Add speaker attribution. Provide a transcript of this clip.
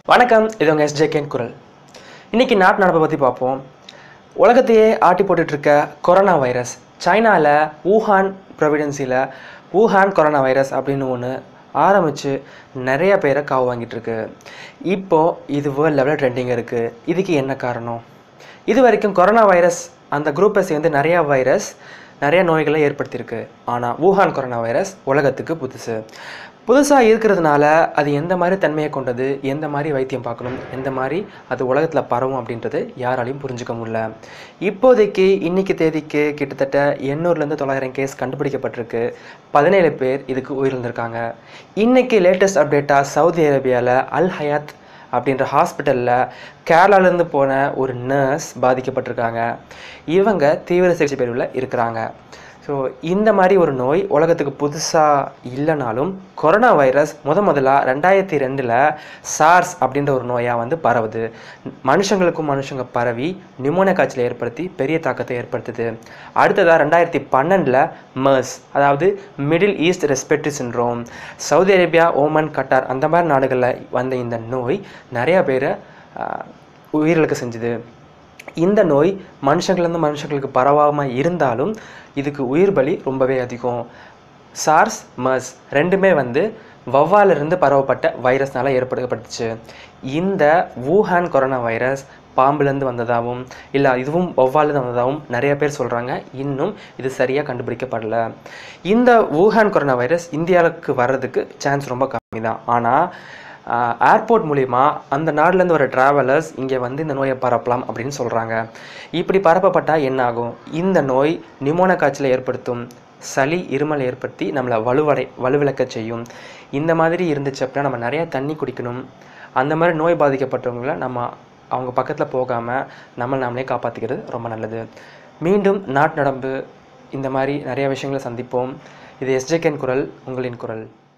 Speaker 1: வணக்கம் இது உங்கள் எஸ்ஜேகேன் குரல் இன்னைக்கு நாட்டு நடப்பை பற்றி பார்ப்போம் உலகத்தையே ஆட்டி போட்டுட்டு இருக்க கொரோனா வைரஸ் சைனாவில் ஊஹான் ப்ரொவிடன்சியில் ஊஹான் கொரோனா வைரஸ் அப்படின்னு ஒன்று ஆரம்பித்து நிறைய பேரை காவு வாங்கிட்டு இருக்கு இப்போது இது வேர்ல்ட் லெவலில் ட்ரெண்டிங் இருக்குது இதுக்கு என்ன காரணம் இது வரைக்கும் கொரோனா வைரஸ் அந்த குரூப்பை சேர்ந்து நிறையா வைரஸ் நிறைய நோய்களை ஏற்படுத்தியிருக்கு ஆனால் ஊஹான் கொரோனா வைரஸ் உலகத்துக்கு புதுசு புதுசாக இருக்கிறதுனால அது எந்த மாதிரி தன்மையை கொண்டது எந்த மாதிரி வைத்தியம் பார்க்கணும் எந்த மாதிரி அது உலகத்தில் பரவும் அப்படின்றது யாராலையும் புரிஞ்சுக்க முடியல இப்போதைக்கு இன்னைக்கு தேதிக்கு கிட்டத்தட்ட எண்ணூறுலேருந்து தொள்ளாயிரம் கேஸ் கண்டுபிடிக்கப்பட்டிருக்கு பதினேழு பேர் இதுக்கு உயிரிழந்திருக்காங்க இன்னைக்கு லேட்டஸ்ட் அப்டேட்டாக சவுதி அரேபியாவில் அல் ஹயாத் அப்படின்ற ஹாஸ்பிட்டலில் கேரளாலேருந்து போன ஒரு நர்ஸ் பாதிக்கப்பட்டிருக்காங்க இவங்க தீவிர சிகிச்சை பிரிவில் இருக்கிறாங்க ஸோ இந்த மாதிரி ஒரு நோய் உலகத்துக்கு புதுசாக இல்லைனாலும் கொரோனா வைரஸ் முத முதலாக ரெண்டாயிரத்தி ரெண்டில் சார்ஸ் அப்படின்ற ஒரு நோயாக வந்து பரவுது மனுஷங்களுக்கும் மனுஷங்க பரவி நிமோனியா காய்ச்சலை ஏற்படுத்தி பெரிய தாக்கத்தை ஏற்படுத்துது அடுத்ததாக ரெண்டாயிரத்தி பன்னெண்டில் மர்ஸ் அதாவது middle east respiratory syndrome Saudi Arabia Oman Qatar அந்த மாதிரி நாடுகளில் வந்த இந்த நோய் நிறையா பேரை ஆஹ், உயிரிழக்க செஞ்சுது இந்த நோய் மனுஷங்கள்லேருந்து மனுஷங்களுக்கு பரவாமல் இருந்தாலும் இதுக்கு உயிர் பலி ரொம்பவே அதிகம் சார்ஸ் மர்ஸ் ரெண்டுமே வந்து வவ்வாலிருந்து பரவப்பட்ட வைரஸ்னால ஏற்படுத்தப்பட்டுச்சு இந்த வூஹான் கொரோனா வைரஸ் பாம்புலேருந்து வந்ததாகவும் இல்லை இதுவும் வவ்வாலேருந்து வந்ததாகவும் நிறைய பேர் சொல்கிறாங்க இன்னும் இது சரியாக கண்டுபிடிக்கப்படல இந்த வூஹான் கொரோனா வைரஸ் இந்தியாவுக்கு வர்றதுக்கு சான்ஸ் ரொம்ப கம்மி தான் ஆனால் ஏர்போர்ட் மூலிமா அந்த நாட்டிலேருந்து வர ட்ராவலர்ஸ் இங்கே வந்து இந்த நோயை பரப்பலாம் அப்படின்னு சொல்கிறாங்க இப்படி பரப்பப்பட்டால் என்ன ஆகும் இந்த நோய் நிமோன காய்ச்சலை ஏற்படுத்தும் சளி இருமல் ஏற்படுத்தி நம்மளை வலுவடை வலுவிழக்க செய்யும் இந்த மாதிரி இருந்துச்சு அப்படின்னா நம்ம நிறையா தண்ணி குடிக்கணும் அந்த மாதிரி நோய் பாதிக்கப்பட்டவங்கள நம்ம அவங்க பக்கத்தில் போகாமல் நம்ம நாமளே காப்பாற்றிக்கிறது ரொம்ப நல்லது மீண்டும் நாட்டு நடம்பு இந்த மாதிரி நிறைய விஷயங்களை சந்திப்போம் இது எஸ்ஜேகேன் குரல் உங்களின் குரல்